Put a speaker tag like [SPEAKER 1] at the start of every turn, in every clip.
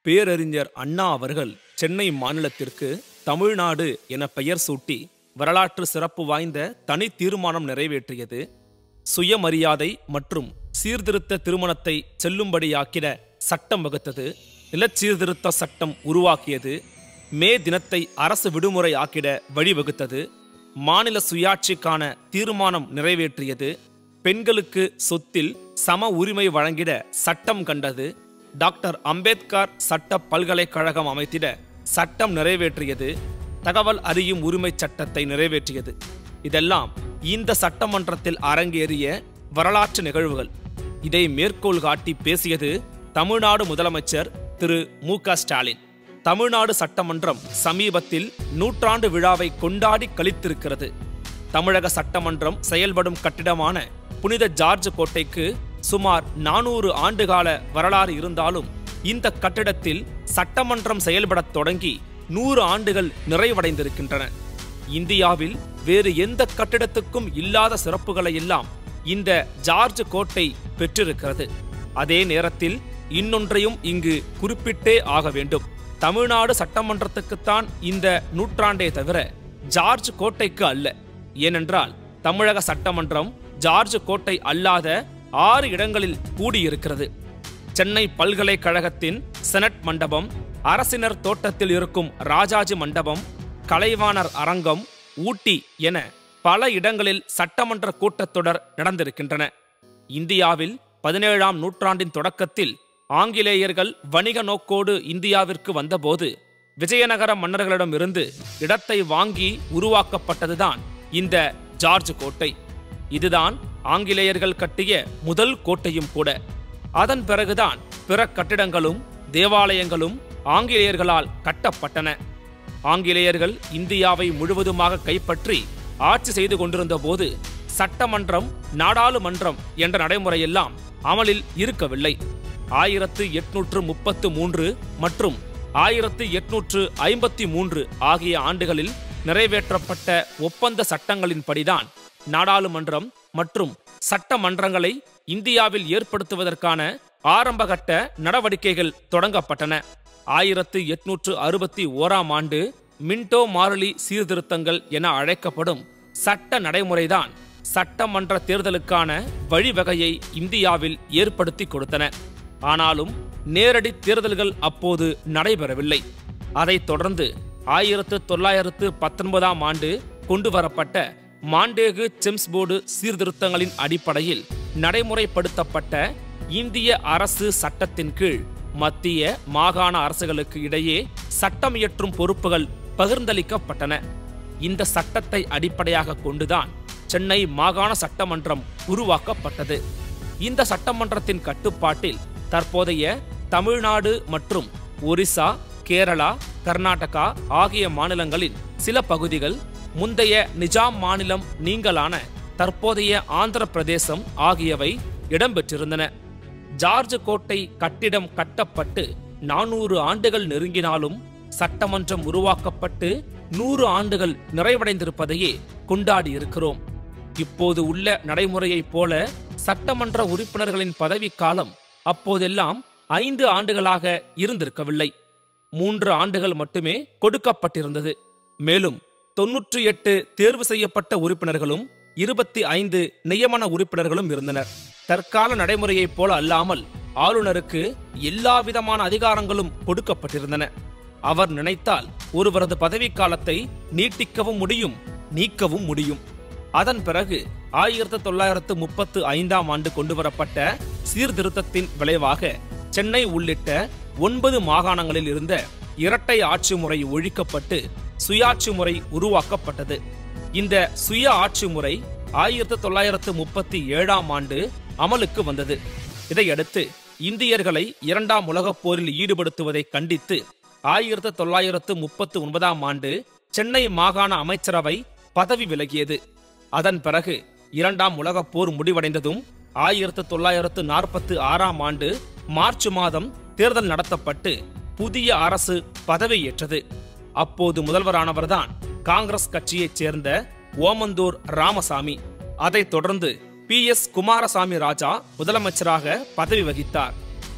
[SPEAKER 1] பேரறிஞர் அண்ணா அவர்கள் சென்னை மாநிலத்திற்கு தமிழ்நாடு என பெயர் சூட்டி வரலாற்று சிறப்பு வாய்ந்த தனி தீர்மானம் நிறைவேற்றியது சுயமரியாதை மற்றும் சீர்திருத்த திருமணத்தை செல்லும்படியாக்கிட சட்டம் வகுத்தது நிலச்சீர்திருத்த சட்டம் உருவாக்கியது மே தினத்தை அரசு விடுமுறை ஆக்கிட வழிவகுத்தது மாநில சுயாட்சிக்கான தீர்மானம் நிறைவேற்றியது பெண்களுக்கு சொத்தில் சம உரிமை வழங்கிட சட்டம் கண்டது டாக்டர் அம்பேத்கர் சட்ட பல்கலைக்கழகம் அமைத்திட சட்டம் நிறைவேற்றியது தகவல் அறியும் உரிமை சட்டத்தை நிறைவேற்றியது இதெல்லாம் இந்த சட்டமன்றத்தில் அரங்கேறிய வரலாற்று நிகழ்வுகள் இதை மேற்கோள் காட்டி பேசியது தமிழ்நாடு முதலமைச்சர் திரு மு க ஸ்டாலின் தமிழ்நாடு சட்டமன்றம் சமீபத்தில் நூற்றாண்டு விழாவை கொண்டாடி கழித்திருக்கிறது தமிழக சட்டமன்றம் செயல்படும் கட்டிடமான புனித ஜார்ஜ் கோட்டைக்கு சுமார் நானூறு ஆண்டுகால வரலாறு இருந்தாலும் இந்த கட்டிடத்தில் சட்டமன்றம் செயல்படத் தொடங்கி நூறு ஆண்டுகள் நிறைவடைந்திருக்கின்றன இந்தியாவில் வேறு எந்த கட்டிடத்துக்கும் இல்லாத சிறப்புகளை எல்லாம் இந்த ஜார்ஜ் கோட்டை பெற்றிருக்கிறது அதே நேரத்தில் இன்னொன்றையும் இங்கு குறிப்பிட்டே ஆக வேண்டும் தமிழ்நாடு சட்டமன்றத்துக்குத்தான் இந்த நூற்றாண்டே தவிர ஜார்ஜ் கோட்டைக்கு அல்ல ஏனென்றால் தமிழக சட்டமன்றம் ஜார்ஜ் கோட்டை அல்லாத ஆறு இடங்களில் கூடியிருக்கிறது சென்னை பல்கலைக்கழகத்தின் செனட் மண்டபம் அரசினர் தோட்டத்தில் இருக்கும் ராஜாஜி மண்டபம் கலைவாணர் அரங்கம் ஊட்டி என பல இடங்களில் சட்டமன்ற கூட்டத்தொடர் நடந்திருக்கின்றன இந்தியாவில் பதினேழாம் நூற்றாண்டின் தொடக்கத்தில் ஆங்கிலேயர்கள் வணிக நோக்கோடு இந்தியாவிற்கு வந்தபோது விஜயநகர மன்னர்களிடமிருந்து இடத்தை வாங்கி உருவாக்கப்பட்டதுதான் இந்த ஜார்ஜ் கோட்டை இதுதான் ஆங்கிலேயர்கள் கட்டிய முதல் கோட்டையும் கூட அதன் பிறகுதான் பிற கட்டிடங்களும் தேவாலயங்களும் ஆங்கிலேயர்களால் கட்டப்பட்டன ஆங்கிலேயர்கள் இந்தியாவை முழுவதுமாக கைப்பற்றி ஆட்சி செய்து கொண்டிருந்த போது சட்டமன்றம் நாடாளுமன்றம் என்ற நடைமுறையெல்லாம் அமலில் இருக்கவில்லை ஆயிரத்து எட்நூற்று முப்பத்து மூன்று மற்றும் ஆயிரத்து எட்நூற்று ஐம்பத்தி மூன்று ஆகிய ஆண்டுகளில் நிறைவேற்றப்பட்ட ஒப்பந்த சட்டங்களின்படிதான் நாடாளுமன்றம் மற்றும் சட்டமன்றங்களை இந்தியாவில் ஏற்படுத்துவதற்கான ஆரம்பகட்ட நடவடிக்கைகள் தொடங்கப்பட்டன ஆயிரத்து எட்நூற்று அறுபத்தி ஓராம் ஆண்டு மின்டோ மாரலி சீர்திருத்தங்கள் என அழைக்கப்படும் சட்ட நடைமுறைதான் சட்டமன்ற தேர்தலுக்கான வழிவகையை இந்தியாவில் ஏற்படுத்தி கொடுத்தன ஆனாலும் நேரடி தேர்தல்கள் அப்போது நடைபெறவில்லை அதைத் தொடர்ந்து ஆயிரத்து தொள்ளாயிரத்து பத்தொன்பதாம் ஆண்டு கொண்டு வரப்பட்ட மாண்டேகு செம்ஸ்போர்டு சீர்திருத்தங்களின் அடிப்படையில் நடைமுறைப்படுத்தப்பட்ட இந்திய அரசு சட்டத்தின் கீழ் மத்திய மாகாண அரசுகளுக்கு இடையே சட்டம் இயற்றும் பொறுப்புகள் பகிர்ந்தளிக்கப்பட்டன இந்த சட்டத்தை அடிப்படையாக கொண்டுதான் சென்னை மாகாண சட்டமன்றம் உருவாக்கப்பட்டது இந்த சட்டமன்றத்தின் கட்டுப்பாட்டில் தற்போதைய தமிழ்நாடு மற்றும் ஒரிசா கேரளா கர்நாடகா ஆகிய மாநிலங்களின் சில பகுதிகள் முந்தைய நிஜாம் மாநிலம் நீங்களான தற்போதைய ஆந்திர பிரதேசம் ஆகியவை இடம்பெற்றிருந்தன ஜார்ஜ் கோட்டை கட்டிடம் கட்டப்பட்டு நானூறு ஆண்டுகள் நெருங்கினாலும் சட்டமன்றம் உருவாக்கப்பட்டு நூறு ஆண்டுகள் நிறைவடைந்திருப்பதையே கொண்டாடி இருக்கிறோம் இப்போது உள்ள நடைமுறையைப் போல சட்டமன்ற உறுப்பினர்களின் பதவிக்காலம் அப்போதெல்லாம் ஐந்து ஆண்டுகளாக இருந்திருக்கவில்லை மூன்று ஆண்டுகள் மட்டுமே கொடுக்கப்பட்டிருந்தது மேலும் தொன்னூற்றி எட்டு தேர்வு செய்யப்பட்ட உறுப்பினர்களும் இருபத்தி ஐந்து நியமன உறுப்பினர்களும் இருந்தனர் தற்கால நடைமுறையைப் போல அல்லாமல் ஆளுநருக்கு எல்லா விதமான அதிகாரங்களும் கொடுக்கப்பட்டிருந்தன அவர் நினைத்தால் ஒருவரது பதவிக்காலத்தை நீட்டிக்கவும் முடியும் நீக்கவும் முடியும் அதன் பிறகு ஆயிரத்து தொள்ளாயிரத்து முப்பத்து ஐந்தாம் ஆண்டு கொண்டுவரப்பட்ட சீர்திருத்தத்தின் விளைவாக சென்னை உள்ளிட்ட ஒன்பது மாகாணங்களில் இருந்த இரட்டை ஆட்சி முறை ஒழிக்கப்பட்டு சுயாட்சி முறை உருவாக்கப்பட்டது இந்த சுய ஆட்சி முறை ஆயிரத்து தொள்ளாயிரத்து முப்பத்தி ஏழாம் ஆண்டு அமலுக்கு வந்தது இதையடுத்து இந்தியர்களை இரண்டாம் உலகப் போரில் ஈடுபடுத்துவதை கண்டித்து ஆயிரத்து தொள்ளாயிரத்து முப்பத்து ஒன்பதாம் ஆண்டு சென்னை மாகாண அமைச்சரவை பதவி விலகியது அதன் பிறகு இரண்டாம் உலகப் போர் முடிவடைந்ததும் ஆயிரத்து தொள்ளாயிரத்து நாற்பத்து ஆறாம் ஆண்டு மார்ச் மாதம் தேர்தல் நடத்தப்பட்டு புதிய அரசு பதவியேற்றது அப்போது முதல்வரானவர்தான் காங்கிரஸ் கட்சியைச் சேர்ந்த ஓமந்தூர் ராமசாமி அதைத் தொடர்ந்து பி எஸ் குமாரசாமி ராஜா முதலமைச்சராக பதவி வகித்தார்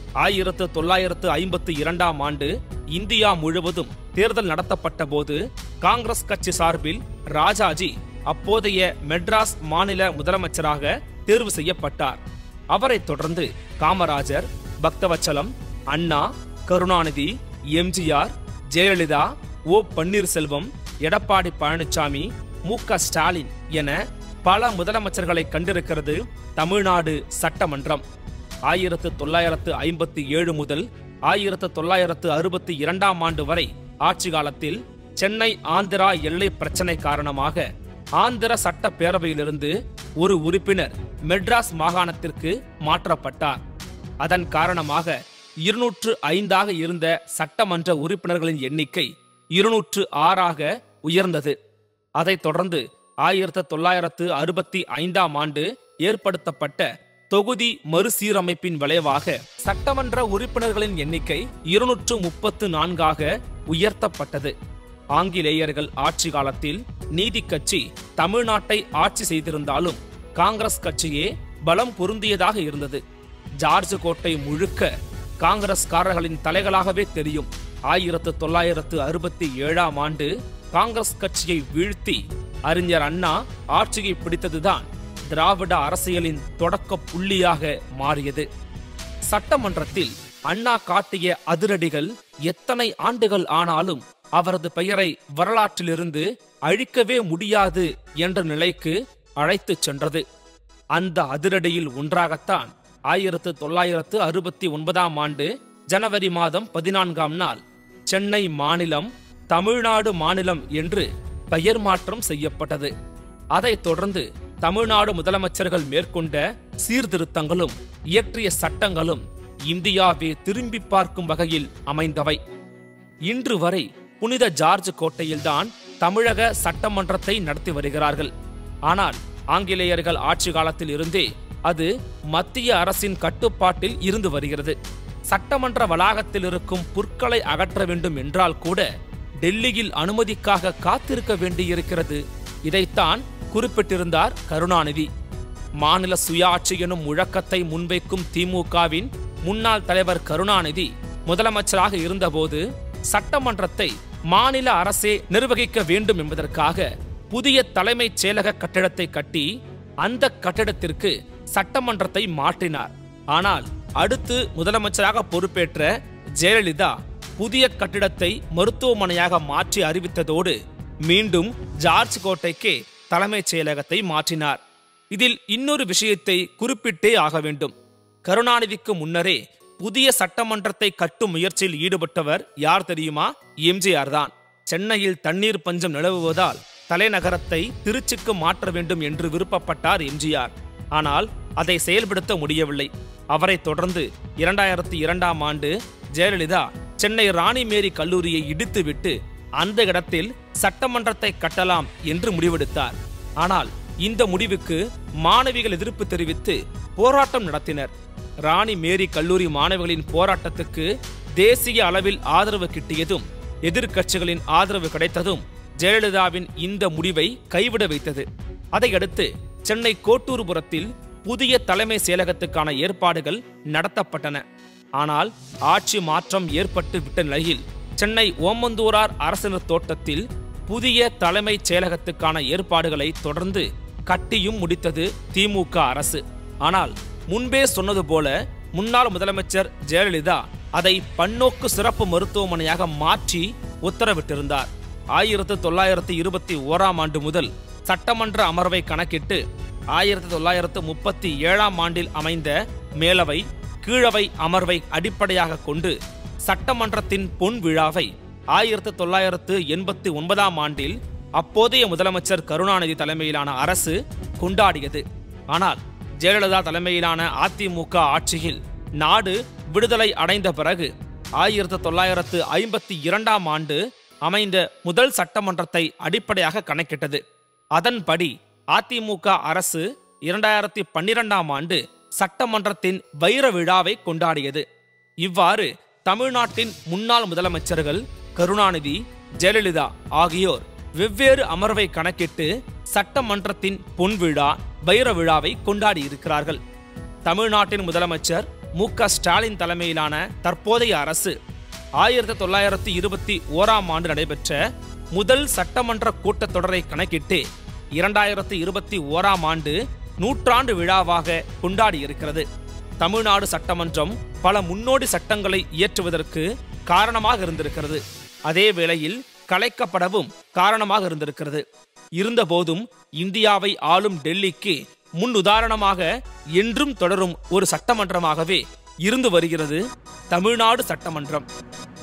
[SPEAKER 1] ஆயிரத்து தொள்ளாயிரத்து ஐம்பத்தி இரண்டாம் ஆண்டு இந்தியா முழுவதும் தேர்தல் நடத்தப்பட்ட போது காங்கிரஸ் கட்சி சார்பில் ராஜாஜி அப்போதைய மெட்ராஸ் மாநில முதலமைச்சராக தேர்வு செய்யப்பட்டார் அவரைத் தொடர்ந்து காமராஜர் பக்தவச்சலம் அண்ணா கருணாநிதி எம்ஜிஆர் ஜெயலலிதா ஓ பன்னீர்செல்வம் எடப்பாடி பழனிசாமி மு க ஸ்டாலின் என பல முதலமைச்சர்களை கண்டிருக்கிறது தமிழ்நாடு சட்டமன்றம் ஆயிரத்து தொள்ளாயிரத்து ஐம்பத்தி ஏழு முதல் ஆயிரத்து தொள்ளாயிரத்து அறுபத்தி இரண்டாம் ஆண்டு வரை ஆட்சி காலத்தில் சென்னை ஆந்திரா எல்லை பிரச்சனை காரணமாக ஆந்திர சட்ட பேரவையிலிருந்து ஒரு உறுப்பினர் மெட்ராஸ் மாகாணத்திற்கு மாற்றப்பட்டார் அதன் காரணமாக இருநூற்று ஐந்தாக இருந்த சட்டமன்ற உறுப்பினர்களின் எண்ணிக்கை இருநூற்று ஆறாக உயர்ந்தது அதைத் தொடர்ந்து ஆயிரத்து தொள்ளாயிரத்து அறுபத்தி ஐந்தாம் ஆண்டு ஏற்படுத்தப்பட்ட தொகுதி மறுசீரமைப்பின் விளைவாக சட்டமன்ற உறுப்பினர்களின் எண்ணிக்கை இருநூற்று முப்பத்து நான்காக உயர்த்தப்பட்டது ஆங்கிலேயர்கள் ஆட்சி காலத்தில் நீதி கட்சி தமிழ்நாட்டை ஆட்சி செய்திருந்தாலும் காங்கிரஸ் கட்சியே பலம் பொருந்தியதாக இருந்தது ஜார்ஜ் கோட்டை முழுக்க காங்கிரஸ்காரர்களின் தலைகளாகவே தெரியும் ஆயிரத்து தொள்ளாயிரத்து அறுபத்தி ஏழாம் ஆண்டு காங்கிரஸ் கட்சியை வீழ்த்தி அறிஞர் அண்ணா ஆட்சியை பிடித்ததுதான் திராவிட அரசியலின் தொடக்க புள்ளியாக மாறியது சட்டமன்றத்தில் அண்ணா காட்டிய அதிரடிகள் எத்தனை ஆண்டுகள் ஆனாலும் அவரது பெயரை வரலாற்றிலிருந்து அழிக்கவே முடியாது என்ற நிலைக்கு அழைத்துச் சென்றது அந்த அதிரடியில் ஒன்றாகத்தான் ஆயிரத்து தொள்ளாயிரத்து அறுபத்தி ஒன்பதாம் ஆண்டு ஜனவரி மாதம் பதினான்காம் நாள் சென்னை மாநிலம் தமிழ்நாடு மாநிலம் என்று பெயர் மாற்றம் செய்யப்பட்டது அதைத் தொடர்ந்து தமிழ்நாடு முதலமைச்சர்கள் மேற்கொண்ட சீர்திருத்தங்களும் இயற்றிய சட்டங்களும் இந்தியாவே திரும்பி பார்க்கும் வகையில் அமைந்தவை இன்று வரை புனித ஜார்ஜ் கோட்டையில்தான் தமிழக சட்டமன்றத்தை நடத்தி வருகிறார்கள் ஆனால் ஆங்கிலேயர்கள் ஆட்சி காலத்தில் இருந்தே அது மத்திய அரசின் கட்டுப்பாட்டில் இருந்து வருகிறது சட்டமன்ற வளாகத்தில் இருக்கும் புற்களை அகற்ற வேண்டும் என்றால் கூட டெல்லியில் அனுமதிக்காக காத்திருக்க வேண்டியிருக்கிறது இதைத்தான் குறிப்பிட்டிருந்தார் கருணாநிதி மாநில சுயாட்சி எனும் முழக்கத்தை முன்வைக்கும் திமுகவின் முன்னாள் தலைவர் கருணாநிதி முதலமைச்சராக இருந்தபோது சட்டமன்றத்தை மாநில அரசே நிர்வகிக்க வேண்டும் என்பதற்காக புதிய தலைமைச் செயலக கட்டிடத்தை கட்டி அந்த கட்டிடத்திற்கு சட்டமன்றத்தை மாற்றினார் ஆனால் அடுத்து முதலமைச்சராக பொறுப்பேற்ற ஜெயலலிதா புதிய கட்டிடத்தை மருத்துவமனையாக மாற்றி அறிவித்ததோடு மீண்டும் ஜார்ஜ் கோட்டைக்கே தலைமைச் செயலகத்தை மாற்றினார் இதில் இன்னொரு விஷயத்தை குறிப்பிட்டே ஆக வேண்டும் கருணாநிதிக்கு முன்னரே புதிய சட்டமன்றத்தை கட்டும் முயற்சியில் ஈடுபட்டவர் யார் தெரியுமா எம்ஜிஆர் தான் சென்னையில் தண்ணீர் பஞ்சம் நிலவுவதால் தலைநகரத்தை திருச்சிக்கு மாற்ற வேண்டும் என்று விருப்பப்பட்டார் எம்ஜிஆர் ஆனால் அதை செயல்படுத்த முடியவில்லை அவரைத் தொடர்ந்து இரண்டாயிரத்தி இரண்டாம் ஆண்டு ஜெயலலிதா சென்னை ராணிமேரி கல்லூரியை இடித்துவிட்டு அந்த இடத்தில் சட்டமன்றத்தை கட்டலாம் என்று முடிவெடுத்தார் ஆனால் இந்த முடிவுக்கு மாணவிகள் எதிர்ப்பு தெரிவித்து போராட்டம் நடத்தினர் ராணி மேரி கல்லூரி மாணவிகளின் போராட்டத்துக்கு தேசிய அளவில் ஆதரவு கிட்டியதும் எதிர்க்கட்சிகளின் ஆதரவு கிடைத்ததும் ஜெயலலிதாவின் இந்த முடிவை கைவிட வைத்தது அதையடுத்து சென்னை கோட்டூர்புரத்தில் புதிய தலைமை செயலகத்துக்கான ஏற்பாடுகள் நடத்தப்பட்டன ஆனால் ஆட்சி மாற்றம் ஏற்பட்டு விட்ட நிலையில் சென்னை ஓமந்தூரார் அரசினர் தோட்டத்தில் புதிய தலைமைச் செயலகத்துக்கான ஏற்பாடுகளை தொடர்ந்து கட்டியும் முடித்தது திமுக அரசு ஆனால் முன்பே சொன்னது போல முன்னாள் முதலமைச்சர் ஜெயலலிதா அதை பன்னோக்கு சிறப்பு மருத்துவமனையாக மாற்றி உத்தரவிட்டிருந்தார் ஆயிரத்து தொள்ளாயிரத்து இருபத்தி ஓராம் ஆண்டு முதல் சட்டமன்ற அமர்வை கணக்கிட்டு ஆயிரத்தி தொள்ளாயிரத்து முப்பத்தி ஏழாம் ஆண்டில் அமைந்த மேலவை கீழவை அமர்வை அடிப்படையாக கொண்டு சட்டமன்றத்தின் பொன் விழாவை ஆயிரத்து தொள்ளாயிரத்து எண்பத்தி ஒன்பதாம் ஆண்டில் அப்போதைய முதலமைச்சர் கருணாநிதி தலைமையிலான அரசு கொண்டாடியது ஆனால் ஜெயலலிதா தலைமையிலான அதிமுக ஆட்சியில் நாடு விடுதலை அடைந்த பிறகு ஆயிரத்து தொள்ளாயிரத்து ஐம்பத்தி இரண்டாம் ஆண்டு அமைந்த முதல் சட்டமன்றத்தை அடிப்படையாக கணக்கிட்டது அதன்படி அதிமுக அரசு இரண்டாயிரத்தி பன்னிரெண்டாம் ஆண்டு சட்டமன்றத்தின் வைர விழாவை கொண்டாடியது இவ்வாறு தமிழ்நாட்டின் முன்னாள் முதலமைச்சர்கள் கருணாநிதி ஜெயலலிதா ஆகியோர் வெவ்வேறு அமர்வை கணக்கிட்டு சட்டமன்றத்தின் பொன் விழா வைர விழாவை கொண்டாடி இருக்கிறார்கள் தமிழ்நாட்டின் முதலமைச்சர் மு க ஸ்டாலின் தலைமையிலான தற்போதைய அரசு ஆயிரத்தி தொள்ளாயிரத்தி இருபத்தி ஓராம் ஆண்டு நடைபெற்ற முதல் சட்டமன்ற கூட்டத்தொடரை கணக்கிட்டு இரண்டாயிரத்தி இருபத்தி ஓராம் ஆண்டு நூற்றாண்டு விழாவாக கொண்டாடி இருக்கிறது தமிழ்நாடு சட்டமன்றம் பல முன்னோடி சட்டங்களை இயற்றுவதற்கு காரணமாக இருந்திருக்கிறது அதே வேளையில் கலைக்கப்படவும் காரணமாக இருந்திருக்கிறது இருந்தபோதும் இந்தியாவை ஆளும் டெல்லிக்கு முன் உதாரணமாக என்றும் தொடரும் ஒரு சட்டமன்றமாகவே இருந்து வருகிறது தமிழ்நாடு சட்டமன்றம்